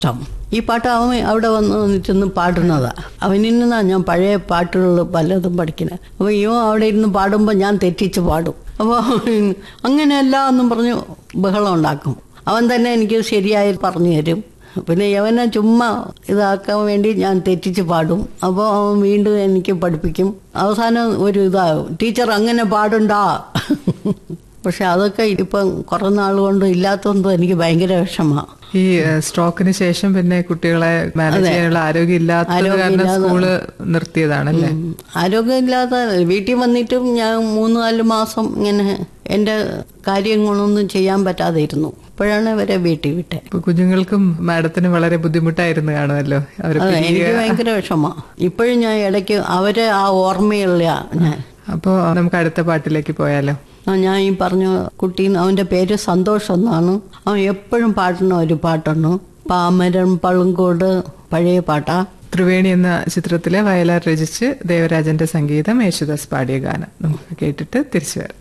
ഇഷ്ടം ഈ പാട്ട് അവൻ അവിടെ വന്ന് വന്നിട്ടൊന്ന് പാടുന്നതാ അവനിൽ നിന്നാണ് ഞാൻ പഴയ പാട്ടുകൾ പലതും പഠിക്കുന്നത് അപ്പോൾ ഇവൻ അവിടെ ഇരുന്ന് പാടുമ്പോൾ ഞാൻ തെറ്റിച്ച് പാടും അപ്പോൾ അങ്ങനെയല്ല എന്നും പറഞ്ഞ് ബഹളം ഉണ്ടാക്കും അവൻ തന്നെ എനിക്ക് ശരിയായി പറഞ്ഞു തരും പിന്നെ യവനെ ചുമ്മാ ഇതാക്കാൻ വേണ്ടി ഞാൻ തെറ്റിച്ച് പാടും അപ്പോൾ അവൻ വീണ്ടും എനിക്ക് പഠിപ്പിക്കും അവസാനം ഒരു ഇതാകും ടീച്ചർ അങ്ങനെ പാടണ്ടാ പക്ഷെ അതൊക്കെ ഇപ്പം കുറേ നാൾ കൊണ്ട് ഇല്ലാത്തതുകൊണ്ട് എനിക്ക് ഭയങ്കര വിഷമമാണ് ഈ ഏഹ്, സ്ട്രോക്കിന് ശേഷം പിന്നെ കുട്ടികളെ മാനേജ് ചെയ്യാനുള്ള ആരോഗ്യം ഇല്ലാത്തത് കാരണം സ്കൂള് നിർത്തിയതാണല്ലേ ആരോഗ്യമില്ലാത്ത വീട്ടിൽ വന്നിട്ടും ഞാൻ മൂന്ന് നാല് മാസം ഇങ്ങനെ എൻ്റെ കാര്യങ്ങളൊന്നും ചെയ്യാൻ പറ്റാതെ ഇരുന്നു ഇപ്പോഴാണ് ഇവരെ വീട്ടിൽ വിട്ടെ ഇപ്പൊ കുഞ്ഞുങ്ങൾക്കും മാഡത്തിന് വളരെ ബുദ്ധിമുട്ടായിരുന്നു കാണുമല്ലോ അവർ അതെ എനിക്ക് ഭയങ്കര വിഷമമാണ് ഇപ്പോഴും ഞാൻ ഇടയ്ക്ക് അവരെ ആ ഓർമ്മയുള്ള ഞാൻ അപ്പോ നമുക്ക് അടുത്ത പാട്ടിലേക്ക് പോയാലോ ആ, ഞാൻ ഈ പറഞ്ഞ കുട്ടി അവൻ്റെ പേര് സന്തോഷ് എന്നാണ് അവൻ എപ്പോഴും പാടുന്ന ഒരു പാട്ടുണ്ട് പാമരൻ പളുങ്കോട് പഴയ പാട്ടാ ത്രിവേണി എന്ന ചിത്രത്തിലെ വയലാർ രചിച്ച് ദേവരാജന്റെ സംഗീതം യേശുദാസ് പാടിയ ഗാനം നമുക്ക് കേട്ടിട്ട് തിരിച്ചു വരാം